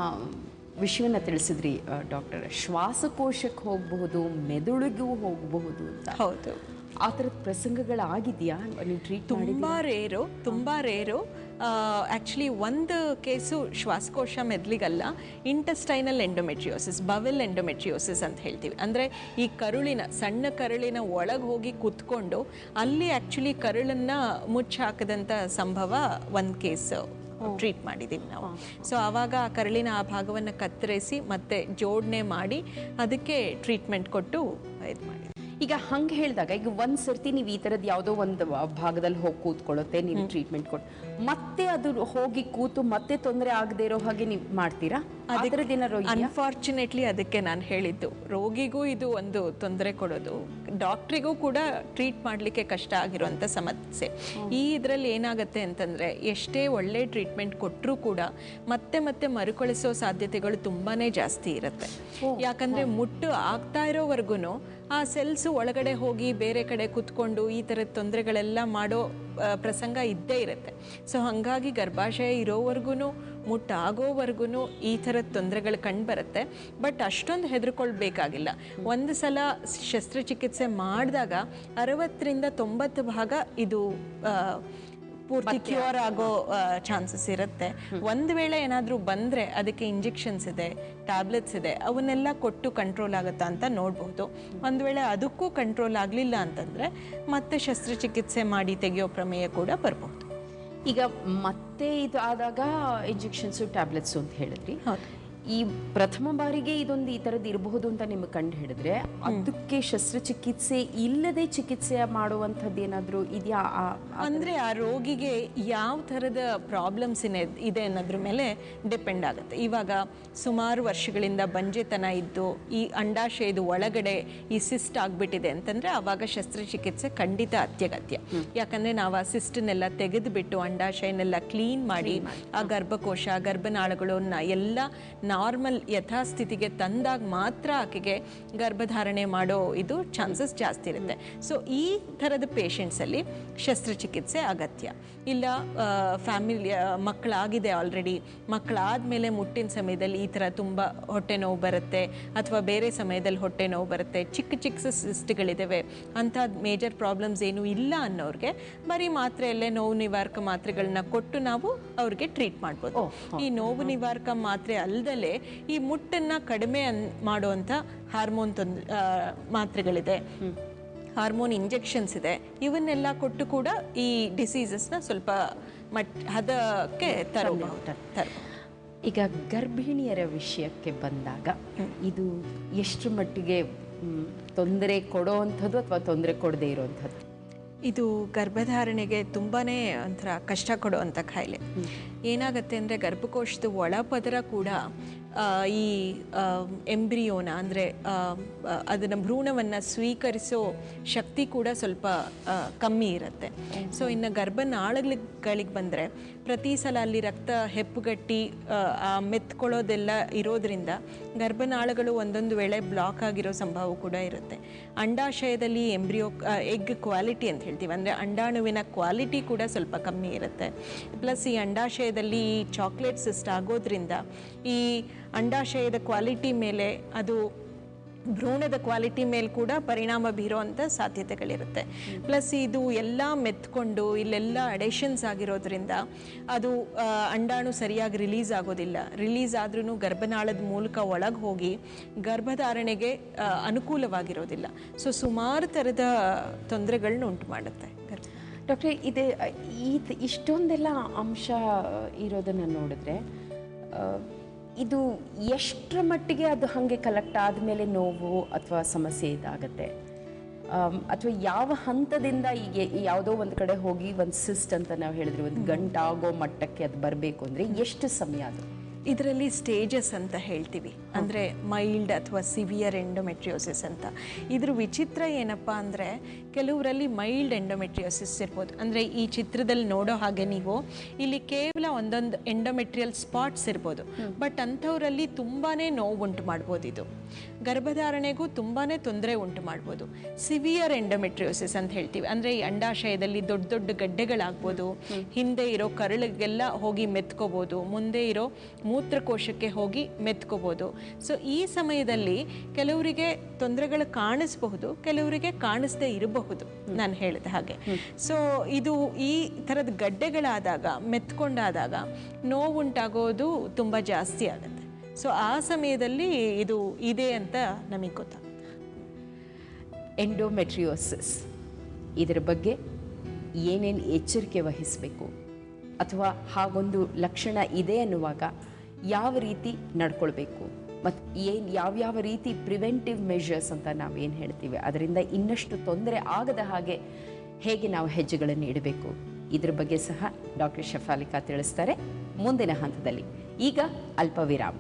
ವಿಷಯವನ್ನ ತಿಳಿಸಿದ್ರಿ ಡಾಕ್ಟರ್ ಶ್ವಾಸಕೋಶಕ್ಕೆ ಹೋಗಬಹುದು ಮೆದುಳಿಗೂ ಹೋಗಬಹುದು ಅಂತ ಹೌದು ಆ ಥರದ ಪ್ರಸಂಗಗಳಾಗಿದೆಯಾ ನೀವು ಟ್ರೀಟ್ ಮಾಡಿ ತುಂಬ ರೇರು ತುಂಬ ರೇರು ಆ್ಯಕ್ಚುಲಿ ಒಂದು ಕೇಸು ಶ್ವಾಸಕೋಶ ಮೆದ್ಲಿಗಲ್ಲ ಇಂಟೆಸ್ಟೈನಲ್ ಎಂಡೋಮೆಟ್ರಿಯೋಸಿಸ್ ಬವೆಲ್ ಎಂಡೋಮೆಟ್ರಿಯೋಸಿಸ್ ಅಂತ ಹೇಳ್ತೀವಿ ಅಂದರೆ ಈ ಕರುಳಿನ ಸಣ್ಣ ಕರುಳಿನ ಒಳಗೆ ಹೋಗಿ ಕುತ್ಕೊಂಡು ಅಲ್ಲಿ ಆ್ಯಕ್ಚುಲಿ ಕರುಳನ್ನು ಮುಚ್ಚಾಕದಂಥ ಸಂಭವ ಒಂದು ಕೇಸು ಟ್ರೀಟ್ ಮಾಡಿದ್ದೀವಿ ನಾವು ಸೊ ಆವಾಗ ಆ ಕರುಳಿನ ಆ ಭಾಗವನ್ನು ಕತ್ತರಿಸಿ ಮತ್ತೆ ಜೋಡಣೆ ಮಾಡಿ ಅದಕ್ಕೆ ಟ್ರೀಟ್ಮೆಂಟ್ ಕೊಟ್ಟು ಇದು ಮಾಡಿ ಈಗ ಹಂಗೆ ಹೇಳಿದಾಗ ಈಗ ಒಂದ್ ಸರ್ತಿ ನೀವು ಈ ಥರದ್ದು ಯಾವುದೋ ಒಂದು ಭಾಗದಲ್ಲಿ ಹೋಗಿ ಕೂತ್ಕೊಳ್ಳುತ್ತೆ ನೀವು ಟ್ರೀಟ್ಮೆಂಟ್ ಕೊಟ್ಟು ಮತ್ತೆ ಅದು ಹೋಗಿ ಕೂತು ಮತ್ತೆ ತೊಂದರೆ ಆಗದೆ ಇರೋ ಹಾಗೆ ನೀವು ಮಾಡ್ತೀರಾ ಆ ಥರದ್ದು ಏನಾದ್ರು ಇದೆಯಾ? ಅನ್ಫಾರ್ಚುನೇಟ್ಲಿ ಅದಕ್ಕೆ ನಾನು ಹೇಳಿದ್ದು ರೋಗಿಗೂ ಇದು ಒಂದು ತೊಂದರೆ ಕೊಡೋದು ಡಾಕ್ಟ್ರಿಗೂ ಕೂಡ ಟ್ರೀಟ್ ಮಾಡಲಿಕ್ಕೆ ಕಷ್ಟ ಆಗಿರುವಂಥ ಸಮಸ್ಯೆ ಈ ಇದರಲ್ಲಿ ಏನಾಗುತ್ತೆ ಅಂತಂದರೆ ಎಷ್ಟೇ ಒಳ್ಳೆ ಟ್ರೀಟ್ಮೆಂಟ್ ಕೊಟ್ಟರೂ ಕೂಡ ಮತ್ತೆ ಮತ್ತೆ ಮರುಕಳಿಸೋ ಸಾಧ್ಯತೆಗಳು ತುಂಬಾ ಜಾಸ್ತಿ ಇರುತ್ತೆ ಯಾಕಂದರೆ ಮುಟ್ಟು ಆಗ್ತಾ ಇರೋವರೆಗೂ ಆ ಸೆಲ್ಸ್ ಒಳಗಡೆ ಹೋಗಿ ಬೇರೆ ಕಡೆ ಕುತ್ಕೊಂಡು ಈ ಥರದ ತೊಂದರೆಗಳೆಲ್ಲ ಮಾಡೋ ಆ, ಪ್ರಸಂಗ ಇದ್ದೇ ಇರುತ್ತೆ ಸೊ ಹಾಗಾಗಿ ಗರ್ಭಾಶಯ ಇರೋವರೆಗೂ ಮುಟ್ಟಾಗೋವರೆಗೂ ಈ ಥರದ ತೊಂದರೆಗಳು ಕಂಡುಬರುತ್ತೆ ಬಟ್ ಅಷ್ಟೊಂದು ಹೆದರ್ಕೊಳ್ಬೇಕಾಗಿಲ್ಲ ಒಂದು ಸಲ ಶಸ್ತ್ರಚಿಕಿತ್ಸೆ ಮಾಡಿದಾಗ ಅರವತ್ತರಿಂದ ತೊಂಬತ್ತು ಭಾಗ ಇದು ಆ, ಪೂರ್ತಿ ಕ್ಯೂರ್ ಆಗೋ ಚಾನ್ಸಸ್ ಇರುತ್ತೆ ಒಂದು ವೇಳೆ ಏನಾದರೂ ಬಂದರೆ ಅದಕ್ಕೆ ಇಂಜೆಕ್ಷನ್ಸ್ ಇದೆ ಟ್ಯಾಬ್ಲೆಟ್ಸ್ ಇದೆ ಅವನ್ನೆಲ್ಲ ಕೊಟ್ಟು ಕಂಟ್ರೋಲ್ ಆಗುತ್ತಾ ಅಂತ ನೋಡ್ಬೋದು ಒಂದು ವೇಳೆ ಅದಕ್ಕೂ ಕಂಟ್ರೋಲ್ ಆಗಲಿಲ್ಲ ಅಂತಂದರೆ ಮತ್ತೆ ಶಸ್ತ್ರಚಿಕಿತ್ಸೆ ಮಾಡಿ ತೆಗೆಯೋ ಪ್ರಮೇಯ ಕೂಡ ಬರ್ಬೋದು ಈಗ ಮತ್ತೆ ಇದು ಆದಾಗ ಇಂಜೆಕ್ಷನ್ಸು ಟ್ಯಾಬ್ಲೆಟ್ಸು ಅಂತ ಹೇಳಿದ್ರಿ ಹೌದು ಈ ಪ್ರಥಮ ಬಾರಿಗೆ ಇದೊಂದು ಈ ಥರದ್ದು ಇರಬಹುದು ಅಂತ ನಿಮಗೆ ಕಂಡು ಹಿಡಿದ್ರೆ ಅದಕ್ಕೆ ಶಸ್ತ್ರಚಿಕಿತ್ಸೆ ಇಲ್ಲದೆ ಚಿಕಿತ್ಸೆ ಮಾಡುವಂಥದ್ದು ಏನಾದರೂ ಇದೆಯಾ ಆ- ಅಂದರೆ ಆ ರೋಗಿಗೆ ಯಾವ ಥರದ ಪ್ರಾಬ್ಲಮ್ಸ್ ಇದೆ ಅನ್ನೋದ್ರ ಮೇಲೆ ಡಿಪೆಂಡ್ ಆಗುತ್ತೆ ಇವಾಗ ಸುಮಾರು ವರ್ಷಗಳಿಂದ ಬಂಜೆತನ ಇದ್ದು ಈ ಅಂಡಾಶಯದ ಒಳಗಡೆ ಈ ಸಿಸ್ಟ್ ಆಗಿಬಿಟ್ಟಿದೆ ಅಂತಂದರೆ ಆವಾಗ ಶಸ್ತ್ರಚಿಕಿತ್ಸೆ ಖಂಡಿತ ಅತ್ಯಗತ್ಯ ಯಾಕಂದರೆ ನಾವು ಆ ಸಿಸ್ಟನ್ನೆಲ್ಲ ತೆಗೆದುಬಿಟ್ಟು ಅಂಡಾಶಯನೆಲ್ಲ ಕ್ಲೀನ್ ಮಾಡಿ ಆ ಗರ್ಭಕೋಶ ಗರ್ಭನಾಳಗಳನ್ನ ಎಲ್ಲ ನಾರ್ಮಲ್ ಯಥಾಸ್ಥಿತಿಗೆ ತಂದಾಗ ಮಾತ್ರ ಆಕೆಗೆ ಗರ್ಭಧಾರಣೆ ಮಾಡೋ ಇದು ಚಾನ್ಸಸ್ ಜಾಸ್ತಿ ಇರುತ್ತೆ ಸೊ ಈ ಥರದ ಪೇಷಂಟ್ಸಲ್ಲಿ ಶಸ್ತ್ರಚಿಕಿತ್ಸೆ ಅಗತ್ಯ ಇಲ್ಲ ಫ್ಯಾಮಿಲಿ ಮಕ್ಕಳಾಗಿದೆ ಆಲ್ರೆಡಿ ಮಕ್ಕಳಾದಮೇಲೆ ಮುಟ್ಟಿನ ಸಮಯದಲ್ಲಿ ಈ ಥರ ತುಂಬ ಹೊಟ್ಟೆ ನೋವು ಬರುತ್ತೆ ಅಥವಾ ಬೇರೆ ಸಮಯದಲ್ಲಿ ಹೊಟ್ಟೆ ನೋವು ಬರುತ್ತೆ ಚಿಕ್ಕ ಚಿಕ್ಕ ಸಿಸ್ಟ್ಗಳಿದ್ದಾವೆ ಅಂಥ ಮೇಜರ್ ಪ್ರಾಬ್ಲಮ್ಸ್ ಏನೂ ಇಲ್ಲ ಅನ್ನೋರಿಗೆ ಬರೀ ಮಾತ್ರೆಯಲ್ಲೇ ನೋವು ನಿವಾರಕ ಮಾತ್ರೆಗಳನ್ನ ಕೊಟ್ಟು ನಾವು ಅವ್ರಿಗೆ ಟ್ರೀಟ್ ಮಾಡ್ಬೋದು ಈ ನೋವು ನಿವಾರಕ ಮಾತ್ರೆ ಅಲ್ಲದಲೇ ಈ ಮುಟ್ಟನ್ನು ಕಡಿಮೆ ಅನ್ ಮಾಡುವಂಥ ಹಾರ್ಮೋನ್ ತೊಂದ್ ಆ, ಮಾತ್ರೆಗಳಿದೆ ಹಾರ್ಮೋನ್ ಇಂಜೆಕ್ಷನ್ಸ್ ಇದೆ ಇವನ್ನೆಲ್ಲ ಕೊಟ್ಟು ಕೂಡ ಈ ಡಿಸೀಸಸ್ನ ಸ್ವಲ್ಪ ಮಟ್ ಹದಕ್ಕೆ ತರಬಹುದು ತರಬಹುದು ಈಗ ಗರ್ಭಿಣಿಯರ ವಿಷಯಕ್ಕೆ ಬಂದಾಗ ಇದು ಎಷ್ಟು ಮಟ್ಟಿಗೆ ಮ್, ತೊಂದರೆ ಕೊಡೋ ಅಂಥದ್ದು ಅಥವಾ ತೊಂದರೆ ಕೊಡದೇ ಇರೋವಂಥದ್ದು ಇದು ಗರ್ಭಧಾರಣೆಗೆ ತುಂಬಾ ಒಂಥರ ಕಷ್ಟ ಕೊಡುವಂಥ ಕಾಯಿಲೆ ಏನಾಗುತ್ತೆ ಅಂದರೆ ಗರ್ಭಕೋಶದ ಒಳಪದರ ಕೂಡ ಆ, ಈ ಎಂಬ್ರಿಯೋನ ಅಂದರೆ ಅದನ್ನು ಭ್ರೂಣವನ್ನು ಸ್ವೀಕರಿಸೋ ಶಕ್ತಿ ಕೂಡ ಸ್ವಲ್ಪ ಆ, ಕಮ್ಮಿ ಇರುತ್ತೆ ಸೊ ಇನ್ನು ಗರ್ಭನಾಳಗಳಿಗೆ ಬಂದರೆ ಪ್ರತಿ ಸಲ ಅಲ್ಲಿ ರಕ್ತ ಹೆಪ್ಪುಗಟ್ಟಿ ಆ, ಆ ಮೆತ್ಕೊಳ್ಳೋದೆಲ್ಲ ಇರೋದ್ರಿಂದ ಗರ್ಭನಾಳಗಳು ಒಂದೊಂದು ವೇಳೆ ಬ್ಲಾಕ್ ಆಗಿರೋ ಸಂಭವ ಕೂಡ ಇರುತ್ತೆ ಅಂಡಾಶಯದಲ್ಲಿ ಎಂಬ್ರಿಯೋ ಎಗ್ ಕ್ವಾಲಿಟಿ ಅಂತ ಹೇಳ್ತೀವಿ ಅಂದರೆ ಅಂಡಾಣುವಿನ ಕ್ವಾಲಿಟಿ ಕೂಡ ಸ್ವಲ್ಪ ಕಮ್ಮಿ ಇರುತ್ತೆ ಪ್ಲಸ್ ಈ ಅಂಡಾಶಯದಲ್ಲಿ ಈ ಚಾಕ್ಲೇಟ್ ಸಿಸ್ಟ್ ಆಗೋದ್ರಿಂದ ಈ ಅಂಡಾಶಯದ ಕ್ವಾಲಿಟಿ ಮೇಲೆ ಅದು ಭ್ರೂಣದ ಕ್ವಾಲಿಟಿ ಮೇಲೆ ಕೂಡ ಪರಿಣಾಮ ಬೀರುವಂಥ ಸಾಧ್ಯತೆಗಳಿರುತ್ತೆ ಪ್ಲಸ್ ಇದು ಎಲ್ಲ ಮೆತ್ಕೊಂಡು ಇಲ್ಲೆಲ್ಲ ಅಡೇಷನ್ಸ್ ಆಗಿರೋದ್ರಿಂದ ಅದು ಆ, ಅಂಡಾಣು ಸರಿಯಾಗಿ ರಿಲೀಸ್ ಆಗೋದಿಲ್ಲ ರಿಲೀಸ್ ಆದ್ರೂ ಗರ್ಭನಾಳದ ಮೂಲಕ ಒಳಗೆ ಹೋಗಿ ಗರ್ಭಧಾರಣೆಗೆ ಆ, ಅನುಕೂಲವಾಗಿರೋದಿಲ್ಲ ಸೊ ಸುಮಾರು ಥರದ ತೊಂದರೆಗಳನ್ನ ಉಂಟು ಮಾಡುತ್ತೆ ಗರ್ಭ ಡಾಕ್ಟ್ರೆ ಇದೆ ಈ ಇಷ್ಟೊಂದೆಲ್ಲ ಅಂಶ ಇರೋದನ್ನು ನೋಡಿದ್ರೆ ಆ, ಇದು ಎಷ್ಟರ ಮಟ್ಟಿಗೆ ಅದು ಹಾಗೆ ಕಲೆಕ್ಟ್ ಆದಮೇಲೆ ನೋವು ಅಥವಾ ಸಮಸ್ಯೆ ಇದಾಗತ್ತೆ ಅಥವಾ ಯಾವ ಹಂತದಿಂದ ಈಗ ಯಾವುದೋ ಒಂದು ಕಡೆ ಹೋಗಿ ಒಂದು ಸಿಸ್ಟ್ ಅಂತ ನಾವು ಹೇಳಿದ್ರಿ ಒಂದು ಗಂಟಾಗೋ ಮಟ್ಟಕ್ಕೆ ಅದು ಬರಬೇಕು ಅಂದರೆ ಎಷ್ಟು ಸಮಯ ಅದು ಇದರಲ್ಲಿ ಸ್ಟೇಜಸ್ ಅಂತ ಹೇಳ್ತೀವಿ ಅಂದರೆ ಮೈಲ್ಡ್ ಅಥವಾ ಸಿವಿಯರ್ ಎಂಡೋಮೆಟ್ರಿಯೋಸಿಸ್ ಅಂತ ಇದ್ರ ವಿಚಿತ್ರ ಏನಪ್ಪ ಅಂದರೆ ಕೆಲವರಲ್ಲಿ ಮೈಲ್ಡ್ ಎಂಡೋಮೆಟ್ರಿಯೋಸಿಸ್ ಇರ್ಬೋದು ಅಂದರೆ ಈ ಚಿತ್ರದಲ್ಲಿ ನೋಡೋ ಹಾಗೆ ನೀವು ಇಲ್ಲಿ ಕೇವಲ ಒಂದೊಂದು ಎಂಡೋಮೆಟ್ರಿಯಲ್ ಸ್ಪಾಟ್ಸ್ ಇರ್ಬೋದು ಬಟ್ ಅಂಥವರಲ್ಲಿ ತುಂಬಾ ನೋವು ಉಂಟು ಮಾಡ್ಬೋದು ಇದು ಗರ್ಭಧಾರಣೆಗೂ ತುಂಬಾ ತೊಂದರೆ ಉಂಟು ಮಾಡ್ಬೋದು ಸಿವಿಯರ್ ಎಂಡೋಮೆಟ್ರಿಯೋಸಿಸ್ ಅಂತ ಹೇಳ್ತೀವಿ ಅಂದರೆ ಈ ಅಂಡಾಶಯದಲ್ಲಿ ದೊಡ್ಡ ದೊಡ್ಡ ಗಡ್ಡೆಗಳಾಗ್ಬೋದು ಹಿಂದೆ ಇರೋ ಕರಳಿಗೆಲ್ಲ ಹೋಗಿ ಮೆತ್ಕೋಬೋದು ಮುಂದೆ ಇರೋ ಮೂತ್ರಕೋಶಕ್ಕೆ ಹೋಗಿ ಮೆತ್ಕೋಬೋದು ಸೊ ಈ ಸಮಯದಲ್ಲಿ ಕೆಲವರಿಗೆ ತೊಂದರೆಗಳು ಕಾಣಿಸಬಹುದು ಕೆಲವರಿಗೆ ಕಾಣಿಸದೇ ಇರಬಹುದು ನಾನು ಹೇಳಿದ ಹಾಗೆ ಸೊ ಇದು ಈ ಥರದ ಗಡ್ಡೆಗಳಾದಾಗ ಮೆತ್ಕೊಂಡಾದಾಗ ನೋವುಂಟಾಗೋದು ತುಂಬ ಜಾಸ್ತಿ ಆಗುತ್ತೆ ಸೊ ಆ ಸಮಯದಲ್ಲಿ ಇದು ಇದೆ ಅಂತ ನಮಗೆ ಗೊತ್ತಾಗುತ್ತೆ ಎಂಡೋಮೆಟ್ರಿಯೋಸಿಸ್ ಇದರ ಬಗ್ಗೆ ಏನೇನು ಎಚ್ಚರಿಕೆ ವಹಿಸಬೇಕು ಅಥವಾ ಹಾಗೊಂದು ಲಕ್ಷಣ ಇದೆ ಅನ್ನುವಾಗ ಯಾವ ರೀತಿ ನಡ್ಕೊಳ್ಬೇಕು ಮತ್ತು ಏನು ಯಾವ್ಯಾವ ರೀತಿ ಪ್ರಿವೆಂಟಿವ್ ಮೆಷರ್ಸ್ ಅಂತ ನಾವೇನು ಹೇಳ್ತೀವಿ ಅದರಿಂದ ಇನ್ನಷ್ಟು ತೊಂದರೆ ಆಗದ ಹಾಗೆ ಹೇಗೆ ನಾವು ಹೆಜ್ಜೆಗಳನ್ನು ಇಡಬೇಕು ಇದ್ರ ಬಗ್ಗೆ ಸಹ ಡಾಕ್ಟರ್ ಶಫಾಲಿಕಾ ತಿಳಿಸ್ತಾರೆ ಮುಂದಿನ ಹಂತದಲ್ಲಿ ಈಗ ಅಲ್ಪ ವಿರಾಮ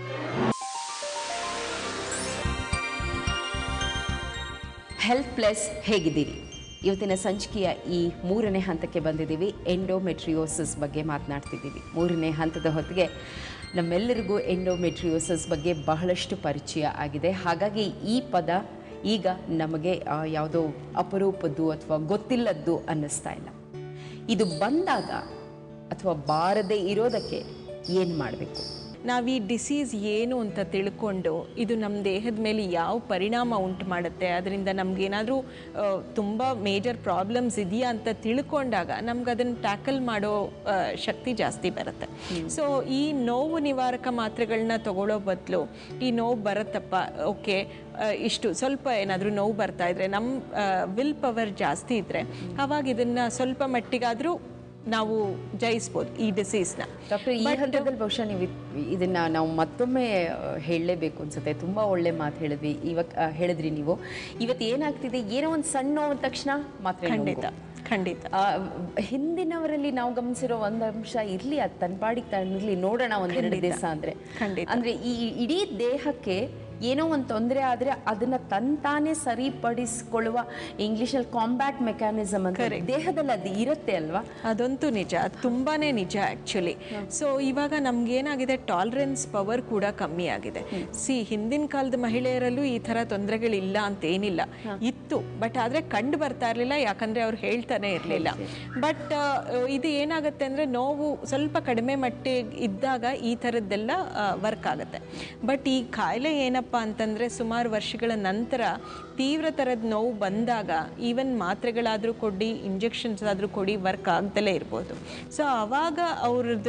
ಹೆಲ್ತ್ ಪ್ಲಸ್ ಹೇಗಿದ್ದೀರಿ ಇವತ್ತಿನ ಸಂಚಿಕೆಯ ಈ ಮೂರನೇ ಹಂತಕ್ಕೆ ಬಂದಿದ್ದೀವಿ ಎಂಡೋಮೆಟ್ರಿಯೋಸಿಸ್ ಬಗ್ಗೆ ಮಾತನಾಡ್ತಿದ್ದೀವಿ ಮೂರನೇ ಹಂತದ ಹೊತ್ತಿಗೆ ನಮ್ಮೆಲ್ಲರಿಗೂ ಎಂಡೋಮೆಟ್ರಿಯೋಸಿಸ್ ಬಗ್ಗೆ ಬಹಳಷ್ಟು ಪರಿಚಯ ಆಗಿದೆ ಹಾಗಾಗಿ ಈ ಪದ ಈಗ ನಮಗೆ ಆ, ಯಾವುದೋ ಅಪರೂಪದ್ದು ಅಥವಾ ಗೊತ್ತಿಲ್ಲದ್ದು ಅನ್ನಿಸ್ತಾ ಇಲ್ಲ ಇದು ಬಂದಾಗ ಅಥವಾ ಬಾರದೇ ಇರೋದಕ್ಕೆ ಏನು ಮಾಡಬೇಕು ನಾವು ಈ ಡಿಸೀಸ್ ಏನು ಅಂತ ತಿಳ್ಕೊಂಡು ಇದು ನಮ್ಮ ದೇಹದ ಮೇಲೆ ಯಾವ ಪರಿಣಾಮ ಉಂಟು ಮಾಡುತ್ತೆ ಅದರಿಂದ ನಮಗೇನಾದರೂ ತುಂಬ ಮೇಜರ್ ಪ್ರಾಬ್ಲಮ್ಸ್ ಇದೆಯಾ ಅಂತ ತಿಳ್ಕೊಂಡಾಗ ನಮ್ಗೆ ಅದನ್ನು ಟ್ಯಾಕಲ್ ಮಾಡೋ ಆ, ಶಕ್ತಿ ಜಾಸ್ತಿ ಬರುತ್ತೆ ಸೊ ಈ ನೋವು ನಿವಾರಕ ಮಾತ್ರೆಗಳನ್ನ ತಗೊಳ್ಳೋ ಬದಲು ಈ ನೋವು ಬರುತ್ತಪ್ಪ ಓಕೆ ಇಷ್ಟು ಸ್ವಲ್ಪ ಏನಾದರೂ ನೋವು ಬರ್ತಾ ಇದ್ರೆ ನಮ್ಮ ವಿಲ್ ಪವರ್ ಜಾಸ್ತಿ ಇದ್ದರೆ ಅವಾಗ ಇದನ್ನು ಸ್ವಲ್ಪ ಮಟ್ಟಿಗಾದರೂ ನಾವು ಜಯಿಸ್ಬೋದು ಈ ಡಿಸೀಸ್ನ ಡಾಕ್ಟರ್ ಈ ಹಂತದಲ್ಲಿ ಬಹುಶಃ ನೀವು ಇದ್- ಇದನ್ನ ನಾವು ಮತ್ತೊಮ್ಮೆ ಆ, ಹೇಳಲೇಬೇಕು ಅನ್ಸುತ್ತೆ ತುಂಬಾ ಒಳ್ಳೆ ಮಾತು ಹೇಳಿದ್ವಿ ಇವಾಗ ಆ, ಹೇಳಿದ್ರಿ ನೀವು ಇವತ್ತು ಏನಾಗ್ತಿದೆ ಏನೋ ಒಂದು ಸಣ್ಣ ನೋವು ತಕ್ಷಣ ಮಾತ್ರ ಖಂಡಿತ ಖಂಡಿತ ಹಿಂದಿನವರಲ್ಲಿ ನಾವು ಗಮನಿಸಿರೋ ಒಂದು ಅಂಶ ಇರ್ಲಿ ಅದು ತನ್ನ ಪಾಡಿಗೆ ತನ್ನಿರ್ಲಿ ನೋಡೋಣ ಒಂದೆರಡು ದಿವಸ ಅಂದ್ರೆ ಖಂಡಿತ. ಅಂದ್ರೆ ಈ ಇಡೀ ದೇಹಕ್ಕೆ ಏನೋ ಒಂದು ತೊಂದರೆ ಆದ್ರೆ ಅದನ್ನ ತಂತಾನೆ ಸರಿಪಡಿಸಿಕೊಳ್ಳುವ ಇಂಗ್ಲಿಷಲ್ಲಿ ಕಾಂಬ್ಯಾಟ್ ಮೆಕ್ಯಾನಿಸಮ್ ಅಂತ ದೇಹದಲ್ಲಿ ಅದು ಇರುತ್ತೆ ಅಲ್ವಾ ಅದಂತೂ ನಿಜ ಅದು ತುಂಬಾನೇ ನಿಜ ಆ್ಯಕ್ಚುಲಿ ಸೊ ಇವಾಗ ನಮ್ಗೇನಾಗಿದೆ ಟಾಲರೆನ್ಸ್ ಪವರ್ ಕೂಡ ಕಮ್ಮಿ ಆಗಿದೆ ಸಿ ಹಿಂದಿನ ಕಾಲದ ಮಹಿಳೆಯರಲ್ಲೂ ಈ ಥರ ತೊಂದರೆಗಳಿಲ್ಲ ಅಂತ ಏನಿಲ್ಲ ಇತ್ತು ಬಟ್ ಆದರೆ ಕಂಡು ಬರ್ತಾ ಇರಲಿಲ್ಲ ಯಾಕಂದರೆ ಅವ್ರು ಹೇಳ್ತಾನೆ ಇರಲಿಲ್ಲ ಬಟ್ ಇದು ಏನಾಗುತ್ತೆ ಅಂದರೆ ನೋವು ಸ್ವಲ್ಪ ಕಡಿಮೆ ಮಟ್ಟಿಗೆ ಇದ್ದಾಗ ಈ ಥರದ್ದೆಲ್ಲ ವರ್ಕ್ ಆಗುತ್ತೆ ಬಟ್ ಈ ಕಾಯಿಲೆ ಏನಪ್ಪ ಅಂತಂದರೆ ಸುಮಾರು ವರ್ಷಗಳ ನಂತರ ತೀವ್ರ ಥರದ ನೋವು ಬಂದಾಗ ಈವನ್ ಮಾತ್ರೆಗಳಾದರೂ ಕೊಡಿ ಇಂಜೆಕ್ಷನ್ಸ್ ಆದರೂ ಕೊಡಿ ವರ್ಕ್ ಆಗ್ದಲೇ ಇರ್ಬೋದು ಸೊ ಆವಾಗ ಅವ್ರದ್ದು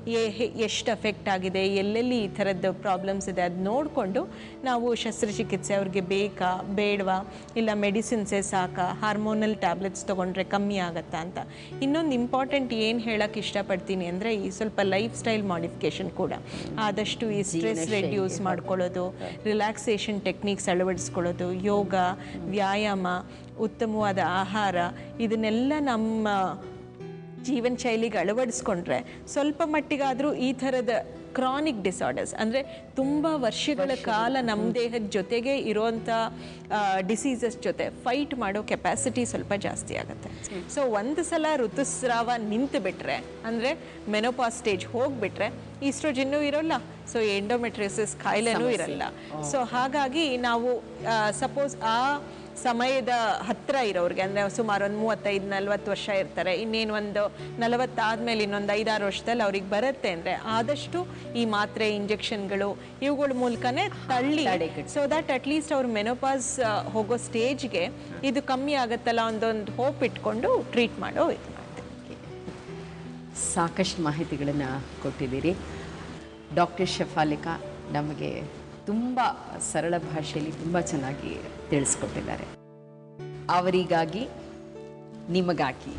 ಎಷ್ಟು ಎಫೆಕ್ಟ್ ಆಗಿದೆ ಎಲ್ಲೆಲ್ಲಿ ಈ ಥರದ್ದು ಪ್ರಾಬ್ಲಮ್ಸ್ ಇದೆ ಅದು ನೋಡಿಕೊಂಡು ನಾವು ಶಸ್ತ್ರಚಿಕಿತ್ಸೆ ಅವ್ರಿಗೆ ಬೇಕಾ ಬೇಡವಾ ಇಲ್ಲ ಮೆಡಿಸಿನ್ಸೇ ಸಾಕಾ ಹಾರ್ಮೋನಲ್ ಟ್ಯಾಬ್ಲೆಟ್ಸ್ ತೊಗೊಂಡ್ರೆ ಕಮ್ಮಿ ಆಗತ್ತಾ ಅಂತ ಇನ್ನೊಂದು ಇಂಪಾರ್ಟೆಂಟ್ ಏನು ಹೇಳಕ್ಕೆ ಇಷ್ಟಪಡ್ತೀನಿ ಅಂದರೆ ಈ ಸ್ವಲ್ಪ ಲೈಫ್ ಸ್ಟೈಲ್ ಮಾಡಿಫಿಕೇಶನ್ ಕೂಡ ಆದಷ್ಟು ಈ ಸ್ಟ್ರೆಸ್ ರೆಡ್ಯೂಸ್ ಮಾಡ್ಕೊಳ್ಳೋದು ರಿಲ್ಯಾಕ್ಸೇಷನ್ ಟೆಕ್ನಿಕ್ಸ್ ಅಳವಡಿಸ್ಕೊಳ್ಳೋದು ಯೋಗ ವ್ಯಾಯಾಮ ಉತ್ತಮವಾದ ಆಹಾರ ಇದನ್ನೆಲ್ಲ ನಮ್ಮ ಜೀವನ ಶೈಲಿಗೆ ಅಳವಡಿಸ್ಕೊಂಡ್ರೆ ಸ್ವಲ್ಪ ಮಟ್ಟಿಗಾದರೂ ಈ ಥರದ ಕ್ರಾನಿಕ್ ಡಿಸಾರ್ಡರ್ಸ್ ಅಂದರೆ ತುಂಬ ವರ್ಷಗಳ ಕಾಲ ನಮ್ಮ ದೇಹದ ಜೊತೆಗೆ ಇರೋವಂಥ ಡಿಸೀಸಸ್ ಜೊತೆ ಫೈಟ್ ಮಾಡೋ ಕೆಪಾಸಿಟಿ ಸ್ವಲ್ಪ ಜಾಸ್ತಿ ಆಗುತ್ತೆ ಸೊ ಒಂದು ಸಲ ಋತುಸ್ರಾವ ನಿಂತು ಬಿಟ್ರೆ ಅಂದರೆ ಮೆನೋಪಾ ಸ್ಟೇಜ್ ಹೋಗ್ಬಿಟ್ರೆ ಈಸ್ಟ್ರೋಜಿನ್ನೂ ಇರೋಲ್ಲ ಸೊ ಎಂಡೋಮೆಟ್ರಿಯಸಿಸ್ ಕಾಯಿಲೆನೂ ಇರಲ್ಲ ಸೊ ಹಾಗಾಗಿ ನಾವು ಸಪೋಸ್ ಆ ಸಮಯದ ಹತ್ರ ಇರೋರಿಗೆ ಅಂದರೆ ಸುಮಾರು ಒಂದು ಮೂವತ್ತೈದು ನಲ್ವತ್ತು ವರ್ಷ ಇರ್ತಾರೆ ಇನ್ನೇನು ಒಂದು ನಲವತ್ತಾದ್ಮೇಲೆ ಇನ್ನೊಂದು ಐದಾರು ವರ್ಷದಲ್ಲಿ ಅವ್ರಿಗೆ ಬರುತ್ತೆ ಅಂದರೆ ಆದಷ್ಟು ಈ ಮಾತ್ರೆ ಇಂಜೆಕ್ಷನ್ಗಳು ಇವುಗಳ ಮೂಲಕನೇ ತಳ್ಳಿ ಸೊ ದಟ್ ಅಟ್ಲೀಸ್ಟ್ ಅವ್ರ ಮೆನೋಪಾಸ್ ಹೋಗೋ ಸ್ಟೇಜ್ಗೆ ಇದು ಕಮ್ಮಿ ಆಗುತ್ತಲ್ಲ ಒಂದೊಂದು ಹೋಪ್ ಇಟ್ಕೊಂಡು ಟ್ರೀಟ್ ಮಾಡೋ ಇದು ಮಾಡ್ತೀವಿ ಸಾಕಷ್ಟು ಮಾಹಿತಿಗಳನ್ನು ಕೊಟ್ಟಿದ್ದೀರಿ ಡಾಕ್ಟರ್ ಶಫಾಲಿಕಾ ನಮಗೆ ತುಂಬ ಸರಳ ಭಾಷೆಯಲ್ಲಿ ತುಂಬ ಚೆನ್ನಾಗಿ ತಿಳಿಸ್ಕೊಟ್ಟಿದ್ದಾರೆ ಅವರಿಗಾಗಿ ನಿಮಗಾಗಿ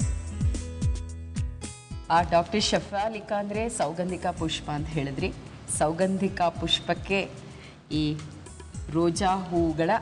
ಆ ಡಾಕ್ಟರ್ ಶಫಾಲಿಕಾ ಅಂದರೆ ಸೌಗಂಧಿಕ ಪುಷ್ಪ ಅಂತ ಹೇಳಿದ್ರಿ ಸೌಗಂಧಿಕ ಪುಷ್ಪಕ್ಕೆ ಈ ರೋಜಾ ಹೂಗಳ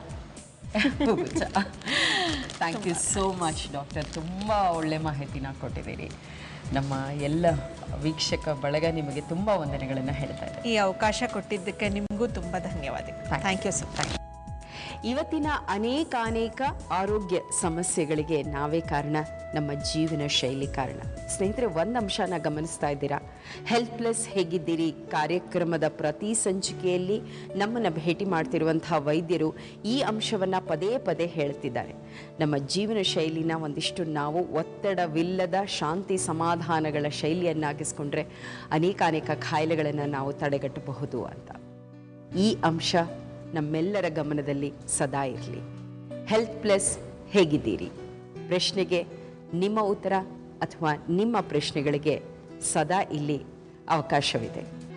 thank you so much doctor ತುಂಬ ಒಳ್ಳೆ ಮಾಹಿತಿನ ಕೊಟ್ಟಿದ್ದೀರಿ ನಮ್ಮ ಎಲ್ಲ ವೀಕ್ಷಕ ಬಳಗ ನಿಮಗೆ ತುಂಬ ವಂದನೆಗಳನ್ನು ಹೇಳ್ತಾ ಇದ್ದಾರೆ ಈ ಅವಕಾಶ ಕೊಟ್ಟಿದ್ದಕ್ಕೆ ನಿಮಗೂ ತುಂಬ ಧನ್ಯವಾದಗಳು ಥ್ಯಾಂಕ್ ಯು ಸೊ ಥ್ಯಾಂಕ್ ಇವತ್ತಿನ ಅನೇಕ ಅನೇಕ ಆರೋಗ್ಯ ಸಮಸ್ಯೆಗಳಿಗೆ ನಾವೇ ಕಾರಣ ನಮ್ಮ ಜೀವನ ಶೈಲಿ ಕಾರಣ ಸ್ನೇಹಿತರೆ ಒಂದು ಅಂಶನ ಗಮನಿಸ್ತಾ ಇದ್ದೀರಾ ಹೆಲ್ತ್ ಪ್ಲಸ್ ಹೇಗಿದ್ದೀರಿ ಕಾರ್ಯಕ್ರಮದ ಪ್ರತಿ ಸಂಚಿಕೆಯಲ್ಲಿ ನಮ್ಮನ್ನು ಭೇಟಿ ಮಾಡ್ತಿರುವಂತಹ ವೈದ್ಯರು ಈ ಅಂಶವನ್ನು ಪದೇ ಪದೇ ಹೇಳ್ತಿದ್ದಾರೆ ನಮ್ಮ ಜೀವನ ಶೈಲಿನ ಒಂದಿಷ್ಟು ನಾವು ಒತ್ತಡವಿಲ್ಲದ ಶಾಂತಿ ಸಮಾಧಾನಗಳ ಶೈಲಿಯನ್ನಾಗಿಸ್ಕೊಂಡ್ರೆ ಅನೇಕ ಅನೇಕ ಕಾಯಿಲೆಗಳನ್ನು ನಾವು ತಡೆಗಟ್ಟಬಹುದು ಅಂತ ಈ ಅಂಶ ನಮ್ಮೆಲ್ಲರ ಗಮನದಲ್ಲಿ ಸದಾ ಇರಲಿ ಹೆಲ್ತ್ ಪ್ಲಸ್ ಹೇಗಿದ್ದೀರಿ ಪ್ರಶ್ನೆಗೆ ನಿಮ್ಮ ಉತ್ತರ ಅಥವಾ ನಿಮ್ಮ ಪ್ರಶ್ನೆಗಳಿಗೆ ಸದಾ ಇಲ್ಲಿ ಅವಕಾಶವಿದೆ